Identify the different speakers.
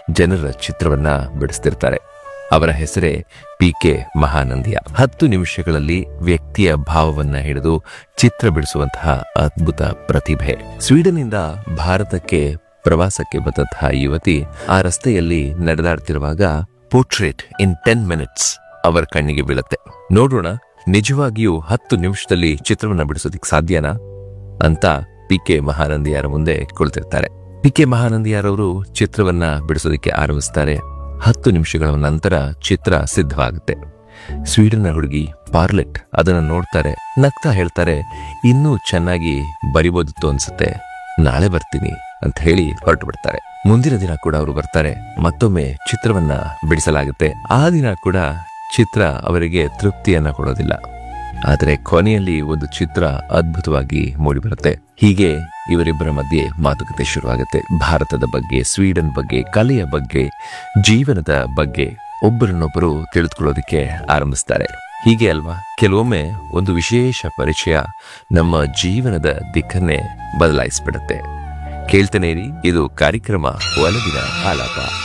Speaker 1: ಜನರ ಚಿತ್ರವನ್ನ ಬಿಡಿಸ್ತಿರ್ತಾರೆ ಅವರ ಹೆಸರೇ ಪಿ ಕೆ ಮಹಾನಂದಿಯ ಹತ್ತು ನಿಮಿಷಗಳಲ್ಲಿ ವ್ಯಕ್ತಿಯ ಭಾವವನ್ನ ಹಿಡಿದು ಚಿತ್ರ ಬಿಡಿಸುವಂತಹ ಅದ್ಭುತ ಪ್ರತಿಭೆ ಸ್ವೀಡನ್ನಿಂದ ಭಾರತಕ್ಕೆ ಪ್ರವಾಸಕ್ಕೆ ಬಂದಂತಹ ಯುವತಿ ಆ ರಸ್ತೆಯಲ್ಲಿ ನಡೆದಾಡ್ತಿರುವಾಗ ಪೋರ್ಟ್ರೇಟ್ ಇನ್ ಟೆನ್ ಮಿನಿಟ್ಸ್ ಅವರ ಕಣ್ಣಿಗೆ ಬೀಳುತ್ತೆ ನೋಡೋಣ ನಿಜವಾಗಿಯೂ ಹತ್ತು ನಿಮಿಷದಲ್ಲಿ ಚಿತ್ರವನ್ನ ಬಿಡಿಸೋದಿಕ್ ಸಾಧ್ಯನಾ ಅಂತ ಪಿ ಕೆ ಮಹಾನಂದಿಯಾರ ಮುಂದೆ ಕುಳಿತಿರ್ತಾರೆ ಪಿ ಕೆ ಮಹಾನಂದಿಯಾರವರು ಚಿತ್ರವನ್ನ ಬಿಡಿಸೋದಕ್ಕೆ ಆರಂಭಿಸ್ತಾರೆ ಹತ್ತು ನಿಮಿಷಗಳ ನಂತರ ಚಿತ್ರ ಸಿದ್ಧವಾಗುತ್ತೆ ಸ್ವೀಡನ್ನ ಹುಡುಗಿ ಪಾರ್ಲೆಟ್ ಅದನ್ನ ನೋಡ್ತಾರೆ ನಗ್ತಾ ಹೇಳ್ತಾರೆ ಇನ್ನೂ ಚೆನ್ನಾಗಿ ಬರಿಬೋದಿತ್ತು ಅನ್ಸುತ್ತೆ ನಾಳೆ ಬರ್ತೀನಿ ಅಂತ ಹೇಳಿ ಹೊರಟು ಬಿಡ್ತಾರೆ ಮುಂದಿನ ದಿನ ಕೂಡ ಅವರು ಬರ್ತಾರೆ ಮತ್ತೊಮ್ಮೆ ಚಿತ್ರವನ್ನ ಬಿಡಿಸಲಾಗುತ್ತೆ ಆ ದಿನ ಕೂಡ ಚಿತ್ರ ಅವರಿಗೆ ತೃಪ್ತಿಯನ್ನ ಕೊಡೋದಿಲ್ಲ ಆದರೆ ಕೊನೆಯಲ್ಲಿ ಒಂದು ಚಿತ್ರ ಅದ್ಭುತವಾಗಿ ಮೂಡಿಬರುತ್ತೆ ಹೀಗೆ ಇವರಿಬ್ಬರ ಮಧ್ಯೆ ಮಾತುಕತೆ ಶುರುವಾಗುತ್ತೆ ಭಾರತದ ಬಗ್ಗೆ ಸ್ವೀಡನ್ ಬಗ್ಗೆ ಕಲೆಯ ಬಗ್ಗೆ ಜೀವನದ ಬಗ್ಗೆ ಒಬ್ಬರನ್ನೊಬ್ಬರು ತಿಳಿದುಕೊಳ್ಳೋದಕ್ಕೆ ಆರಂಭಿಸ್ತಾರೆ ಹೀಗೆ ಅಲ್ವಾ ಕೆಲವೊಮ್ಮೆ ಒಂದು ವಿಶೇಷ ಪರಿಚಯ ನಮ್ಮ ಜೀವನದ ದಿಕ್ಕನ್ನೇ ಬದಲಾಯಿಸ್ಬಿಡುತ್ತೆ ಕೇಳ್ತಾನೆ ಇರಿ ಇದು ಕಾರ್ಯಕ್ರಮ ಒಲವಿನ ಆಲಾಪ